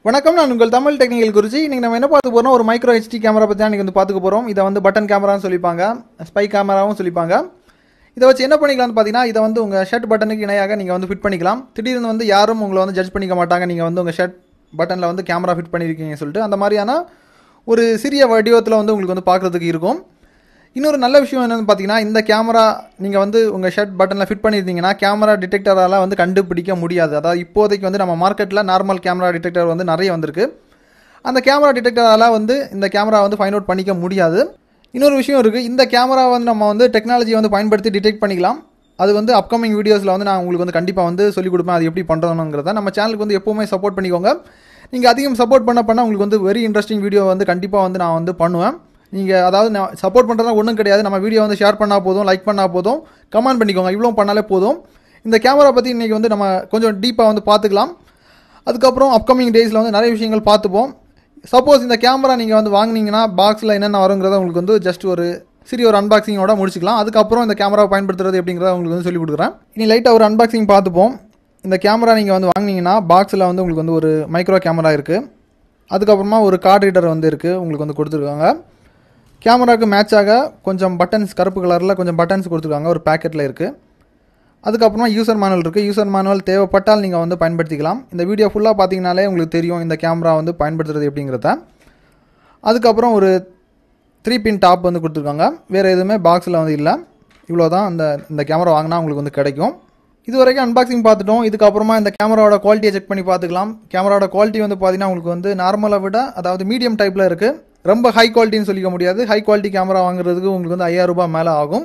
வணக்கம் நான் உங்கள் தமிழ் டெக்னிக்கல் குறிச்சி இன்றைக்கி நம்ம என்ன பார்த்து போகிறோம் ஒரு மைக்ரோ ஹெச்டி கேமரா பற்றி தான் இன்றைக்கி வந்து பார்த்துக்க போகிறோம் இதை வந்து பட்டன் கேமரான்னு சொல்லிப்பாங்க ஸ்பை கேமராவும் சொல்லிப்பாங்க இதை வச்சு என்ன பண்ணிக்கலாம்னு பார்த்தீங்கன்னா இதை வந்து உங்கள் ஷர்ட் பட்டனுக்கு இணையாக நீங்கள் வந்து ஃபிட் பண்ணிக்கலாம் திடீர்னு வந்து யாரும் உங்களை வந்து ஜட்ஜ் பண்ணிக்க மாட்டாங்க நீங்கள் வந்து உங்கள் ஷர்ட் பட்டனில் வந்து கேமரா ஃபிட் பண்ணியிருக்கீங்கன்னு சொல்லிட்டு அந்த மாதிரியான ஒரு சிறிய வடிவத்தில் வந்து உங்களுக்கு வந்து பார்க்குறதுக்கு இருக்கும் இன்னொரு நல்ல விஷயம் என்னென்னு பார்த்தீங்கன்னா இந்த கேமரா நீங்கள் வந்து உங்கள் ஷர்ட் பட்டனில் ஃபிட் பண்ணியிருந்தீங்கன்னா கேமரா டிடெக்டரால் வந்து கண்டுபிடிக்க முடியாது அதாவது இப்போதைக்கு வந்து நம்ம மார்க்கெட்டில் நார்மல் கேமரா டிடெக்டர் வந்து நிறைய வந்திருக்கு அந்த கேமரா டிடெக்டரால் வந்து இந்த கேமரா வந்து ஃபைண்ட் அவுட் பண்ணிக்க முடியாது இன்னொரு விஷயம் இருக்குது இந்த கேமரா வந்து நம்ம வந்து டெக்னாலஜி வந்து பயன்படுத்தி டிடெக்ட் பண்ணிக்கலாம் அது வந்து அப்கமிங் வீடியோஸில் வந்து நான் உங்களுக்கு வந்து கண்டிப்பாக வந்து சொல்லிக் கொடுப்பேன் அது எப்படி பண்ணுறதுங்கிறத நம்ம சேனலுக்கு வந்து எப்போவுமே சப்போர்ட் பண்ணிக்கோங்க நீங்கள் அதிகம் சப்போர்ட் பண்ண பண்ண உங்களுக்கு வந்து வெரி இன்ட்ரெஸ்டிங் வீடியோ வந்து கண்டிப்பாக வந்து நான் வந்து பண்ணுவேன் நீங்கள் அதாவது நான் சப்போர்ட் பண்ணுறதா ஒன்றும் கிடையாது நம்ம வீடியோ வந்து ஷேர் பண்ணால் போதும் லைக் பண்ணால் போதும் கமெண்ட் பண்ணிக்கோங்க இவ்வளோ பண்ணாலே போதும் இந்த கேமரா பற்றி இன்றைக்கி வந்து நம்ம கொஞ்சம் டீப்பாக வந்து பார்த்துக்கலாம் அதுக்கப்புறம் அப்கமிங் டேஸில் வந்து நிறைய விஷயங்கள் பார்த்துப்போம் சப்போஸ் இந்த கேமரா நீங்கள் வந்து வாங்குனீங்கன்னா பாக்ஸில் என்னென்ன வருங்கிறத உங்களுக்கு வந்து ஜஸ்ட் ஒரு சிறிய ஒரு அன்பாக்சிங்கோட முடிச்சுக்கலாம் அதுக்கப்புறம் இந்த கேமராவை பயன்படுத்துறது எப்படிங்கிறத உங்களுக்கு வந்து சொல்லிக் கொடுக்குறேன் இனி லைட்டாக ஒரு அன்பாக்சிங் பார்த்துப்போம் இந்த கேமரா நீங்கள் வந்து வாங்கினீங்கன்னா பாக்ஸில் வந்து உங்களுக்கு வந்து ஒரு மைக்ரோ கேமரா இருக்குது அதுக்கப்புறமா ஒரு கார்டு ரீடர் வந்து இருக்குது உங்களுக்கு வந்து கொடுத்துருக்காங்க கேமராவுக்கு மேட்சாக கொஞ்சம் பட்டன்ஸ் கருப்பு கலரில் கொஞ்சம் பட்டன்ஸ் கொடுத்துருக்காங்க ஒரு பேக்கெட்டில் இருக்குது அதுக்கப்புறமா யூசர் மேனுவல் இருக்குது யூசர் மேனுவல் தேவைப்பட்டால் நீங்கள் வந்து பயன்படுத்திக்கலாம் இந்த வீடியோ ஃபுல்லாக பார்த்தீங்கனாலே உங்களுக்கு தெரியும் இந்த கேமரா வந்து பயன்படுத்துறது எப்படிங்கிறத அதுக்கப்புறம் ஒரு த்ரீ பின் டாப் வந்து கொடுத்துருக்காங்க வேறு எதுவுமே பாக்ஸில் வந்து இல்லை இவ்வளோ தான் அந்த இந்த கேமரா வாங்கினா உங்களுக்கு வந்து கிடைக்கும் இது வரைக்கும் அன்பாக்சிங் பார்த்துட்டோம் இதுக்கப்புறமா இந்த கேமராவோட குவாலிட்டியை செக் பண்ணி பார்த்துக்கலாம் கேமராவோட குவாலிட்டி வந்து பார்த்தீங்கன்னா உங்களுக்கு வந்து நார்மலை விட அதாவது மீடியம் டைப்பில் இருக்குது ரொம்ப ஹை குவாலிட்டின்னு சொல்லிக்க முடியாது ஹை குவாலிட்டி கேமரா வாங்குறதுக்கு உங்களுக்கு வந்து ஐயாயிரம் ரூபாய் மேலே ஆகும்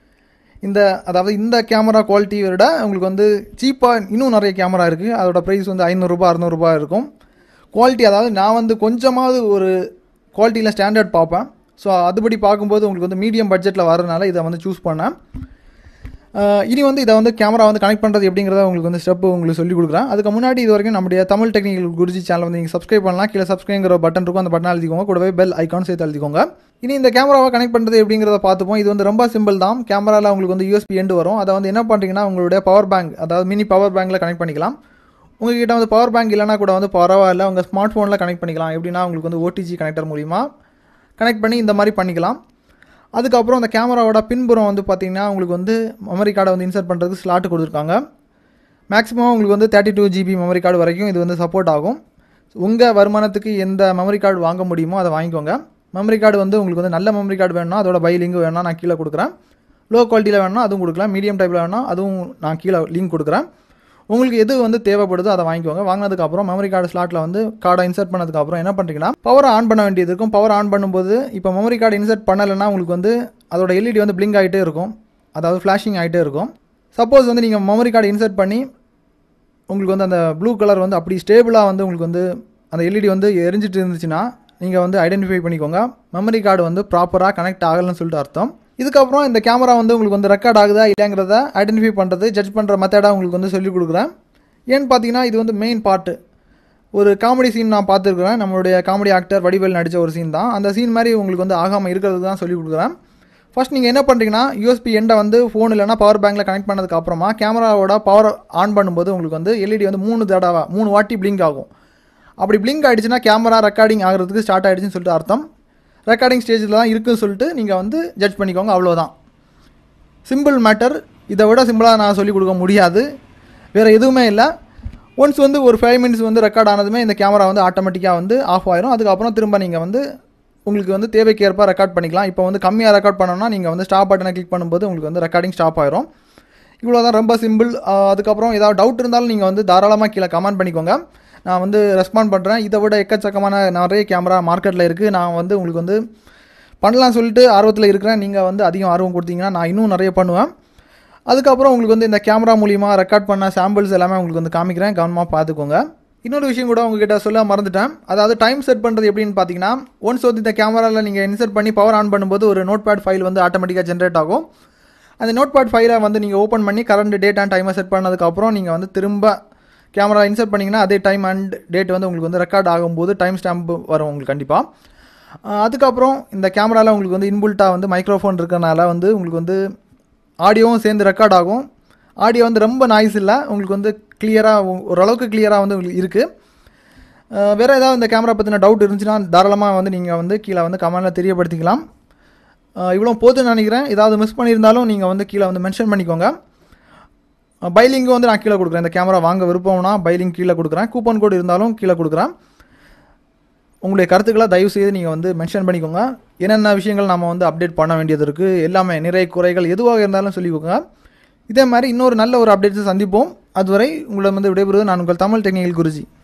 இந்த அதாவது இந்த கேமரா குவாலிட்டியை விட உங்களுக்கு வந்து சீப்பாக இன்னும் நிறைய கேமரா இருக்குது அதோட ப்ரைஸ் வந்து ஐநூறுரூபா அறநூறுபா இருக்கும் குவாலிட்டி அதாவது நான் வந்து கொஞ்சமாவது ஒரு குவாலிட்டியில் ஸ்டாண்டர்ட் பார்ப்பேன் ஸோ அதுபடி பார்க்கும்போது உங்களுக்கு வந்து மீடியம் பட்ஜெட்டில் வரதுனால இதை வந்து சூஸ் பண்ணேன் அஹ் இனி வந்து இதை வந்து கேமரா வந்து கனெக்ட் பண்ணுறது எப்படிங்கிறத உங்களுக்கு வந்து ஸ்டெப் உங்களுக்கு சொல்லிக் கொடுக்குறேன் அதுக்கு முன்னாடி இது வரைக்கும் நம்முடைய தமிழ் டெக்னிக்கல் குருஜி சேனல் வந்து நீங்கள் சப்ஸ்கிரைப் பண்ணலாம் கீழே சப்ஸ்கிரைங்கிற பட்டன் இருக்கும் அந்த பட்டன் அழுத்திக்கோங்க கூடவே பெல் ஐக்கான் சேர்த்து அழுத்திக்கோங்க இனி இந்த கேமராவை கனெக்ட் பண்ணுறது எப்படிங்கிறத பார்த்துப்போம் இது வந்து ரொம்ப சிம்பிள் தான் கேமராவில் உங்களுக்கு வந்து யூஎஸ்பி எண்டு வரும் அதை வந்து என்ன பண்ணுறீங்கன்னா உங்களுடைய பவர் பேங்க் அதாவது மினி பவர் பேங்க்கில் கனெக்ட் பண்ணிக்கலாம் உங்ககிட்ட வந்து பவர் பேங்க் இல்லைனா கூட வந்து பரவாயில்ல உங்கள் ஸ்மார்ட் ஃபோனில் கனெக்ட் பண்ணிக்கலாம் எப்படின்னா உங்களுக்கு வந்து ஓடிஜி கனெக்டர் மூலிமா கனெக்ட் பண்ணி இந்த மாதிரி பண்ணிக்கலாம் அதுக்கப்புறம் அந்த கேமராவோட பின்புறம் வந்து பார்த்தீங்கன்னா உங்களுக்கு வந்து மெமரி கார்டை வந்து இன்சர்ட் பண்ணுறதுக்கு ஸ்லாட் கொடுத்துருக்காங்க மேக்ஸிமம் உங்களுக்கு வந்து thirty two GB memory card வரைக்கும் இது வந்து சப்போர்ட் ஆகும் உங்கள் வருமானத்துக்கு எந்த மெமரி கார்டு வாங்க முடியுமோ அதை வாங்கிக்கோங்க மெமரி கார்டு வந்து உங்களுக்கு வந்து நல்ல மெமரி கார்டு வேணும்னா அதோட பை லிங்க் வேணும்னா நான் கீழே கொடுக்குறேன் லோ குவாலிட்டியில் வேணும்னா அதுவும் கொடுக்கலாம் மீடியம் டைப்பில் வேணும்னா அதுவும் நான் கீழே லிங்க் கொடுக்குறேன் உங்களுக்கு எது வந்து தேவைப்படுதோ அதை வாங்கிக்கோங்க வாங்கினதுக்கு அப்புறம் மெமரி கார்டு ஸ்லாட்டில் வந்து கார்டை இன்சர்ட் பண்ணதுக்கு அப்புறம் என்ன பண்ணுறீங்கன்னா பவர் ஆன் பண்ண வேண்டியது இருக்கும் பவர் ஆன் பண்ணும்போது இப்போ மெமரி கார்டு இன்சர்ட் பண்ணலைன்னா உங்களுக்கு வந்து அதோட எல்இடி வந்து பிளிங்க் ஆகிட்டே இருக்கும் அதாவது ஃப்ளாஷிங் ஆகிட்டே இருக்கும் சப்போஸ் வந்து நீங்கள் மெமரி கார்டு இன்சர்ட் பண்ணி உங்களுக்கு வந்து அந்த ப்ளூ கலர் வந்து அப்படி ஸ்டேபிளாக வந்து உங்களுக்கு வந்து அந்த எல்இடி வந்து எரிஞ்சிட்டு இருந்துச்சுன்னா நீங்கள் வந்து ஐடென்டிஃபை பண்ணிக்கோங்க மெமரி கார்டு வந்து ப்ராப்பராக கனெக்ட் ஆகலைன்னு சொல்லிட்டு அர்த்தம் இதுக்கப்புறம் இந்த கேமரா வந்து உங்களுக்கு வந்து ரெக்கார்ட் ஆகுதா இல்லைங்கிறத ஐடென்டிஃபை பண்ணுறது ஜட்ஜ் பண்ணுற மெத்தடாக உங்களுக்கு வந்து சொல்லிக் கொடுக்குறேன் ஏன்னு பார்த்தீங்கன்னா இது வந்து மெயின் பார்ட்டு ஒரு காமெடி சீன் நான் பார்த்துருக்குறேன் நம்மளுடைய காமெடி ஆக்டர் வடிவேல் நடித்த ஒரு சீன் தான் அந்த சீன் மாதிரி உங்களுக்கு வந்து ஆகாமல் இருக்கிறது தான் சொல்லிக் கொடுக்குறேன் ஃபர்ஸ்ட் நீங்கள் என்ன பண்ணுறீங்கன்னா யூஎஸ்பி எண்டை வந்து ஃபோன் இல்லைனா பவர் பேங்க்கில் கனெக்ட் பண்ணதுக்கு அப்புறமா கேமராவோட பவர் ஆன் பண்ணும்போது உங்களுக்கு வந்து எல்இடி வந்து மூணு தடவை மூணு வாட்டி பிளிங்க் ஆகும் அப்படி பிளிங்க் ஆகிடுச்சுன்னா கேமரா ரெக்கார்டிங் ஆகிறதுக்கு ஸ்டார்ட் ஆகிடுச்சுன்னு சொல்லிட்டு அர்த்தம் ரெக்கார்டிங் ஸ்டேஜில் தான் இருக்குன்னு சொல்லிட்டு நீங்கள் வந்து ஜட்ஜ் பண்ணிக்கோங்க அவ்வளோதான் சிம்பிள் மேட்டர் இதை விட சிம்பிளாக நான் சொல்லிக் கொடுக்க முடியாது வேறு எதுவுமே இல்லை ஒன்ஸ் வந்து ஒரு ஃபைவ் மினிட்ஸ் வந்து ரெக்கார்ட் ஆனதுமே இந்த கேமரா வந்து ஆட்டோமேட்டிக்காக வந்து ஆஃப் ஆயிரும் அதுக்கப்புறம் திரும்ப நீங்கள் வந்து உங்களுக்கு வந்து தேவைக்கு ஏற்ப ரெக்கார்ட் பண்ணிக்கலாம் இப்போ வந்து கம்மியாக ரெக்கார்ட் பண்ணோம்னா நீங்கள் வந்து ஸ்டாப் பட்டனை கிளிக் பண்ணும்போது உங்களுக்கு வந்து ரெக்கார்டிங் ஸ்டாப் ஆயிரும் இவ்வளோ தான் ரொம்ப சிம்பிள் அதுக்கப்புறம் ஏதாவது டவுட் இருந்தாலும் நீங்கள் வந்து தாராளமாக கீழே கமெண்ட் பண்ணிக்கோங்க நான் வந்து ரெஸ்பாண்ட் பண்ணுறேன் இதை விட எக்கச்சக்கமான நிறைய கேமரா மார்க்கெட்டில் இருக்குது நான் வந்து உங்களுக்கு வந்து பண்ணலாம் சொல்லிட்டு ஆர்வத்தில் இருக்கிறேன் நீங்கள் வந்து அதிகம் ஆர்வம் கொடுத்தீங்கன்னா நான் இன்னும் நிறைய பண்ணுவேன் அதுக்கப்புறம் உங்களுக்கு வந்து இந்த கேமரா மூலிமா ரெக்கார்ட் பண்ண சாம்பிள்ஸ் எல்லாமே உங்களுக்கு வந்து காமிக்கிறேன் கவனமாக பார்த்துக்கோங்க இன்னொரு விஷயம் கூட உங்ககிட்ட சொல்ல மறந்துட்டேன் அதாவது டைம் செட் பண்ணுறது எப்படின்னு பார்த்தீங்கன்னா ஒன்ஸ் வந்து இந்த கேமராவில் நீங்கள் இன்சர்ட் பண்ணி பவர் ஆன் பண்ணும்போது ஒரு நோட் பேட் ஃபைல் வந்து ஆட்டோமேட்டிக்காக ஜென்ரேட் ஆகும் அந்த நோட் பேட் ஃபைலை வந்து நீங்கள் ஓப்பன் பண்ணி கரண்ட் டேட் அண்ட் டைமை செட் பண்ணதுக்கப்புறம் நீங்கள் வந்து திரும்ப கேமரா இன்சர்ட் பண்ணிங்கன்னா அதே டைம் அண்ட் டேட் வந்து உங்களுக்கு வந்து ரெக்கார்ட் ஆகும்போது டைம் ஸ்டாம்ப் வரும் உங்களுக்கு கண்டிப்பாக அதுக்கப்புறம் இந்த கேமராவில் உங்களுக்கு வந்து இன்புல்ட்டாக வந்து மைக்ரோஃபோன் இருக்கறனால வந்து உங்களுக்கு வந்து ஆடியோவும் சேர்ந்து ரெக்கார்ட் ஆகும் ஆடியோ வந்து ரொம்ப நாய்ஸ் இல்லை உங்களுக்கு வந்து கிளியராக ஓரளவுக்கு கிளியராக வந்து உங்களுக்கு இருக்குது அஹ், வேற ஏதாவது இந்த கேமரா பற்றின டவுட் இருந்துச்சுன்னா தாராளமாக வந்து நீங்கள் வந்து கீழே வந்து கமெண்ட்டில் தெரியப்படுத்திக்கலாம் அஹ், இவ்வளோ போதுன்னு நினைக்கிறேன் ஏதாவது மிஸ் பண்ணியிருந்தாலும் நீங்கள் வந்து கீழே வந்து மென்ஷன் பண்ணிக்கோங்க பைலிங்கும் வந்து நான் கீழே கொடுக்குறேன் இந்த கேமரா வாங்க விருப்பம்னா பைலிங் கீழே கொடுக்குறேன் கூப்பன் கோட் இருந்தாலும் கீழே கொடுக்குறேன் உங்களுடைய கருத்துக்களை தயவு செய்து நீங்கள் வந்து மென்ஷன் பண்ணிக்கோங்க என்னென்ன விஷயங்கள் நம்ம வந்து அப்டேட் பண்ண வேண்டியது இருக்குது எல்லாமே நிறை குறைகள் எதுவாக இருந்தாலும் சொல்லிக்கோங்க இதே மாதிரி இன்னொரு நல்ல ஒரு அப்டேட்ஸை சந்திப்போம் அதுவரை உங்களை வந்து விடைபெறுவது நான் உங்கள் தமிழ் டெக்னிக்கல் குருஜி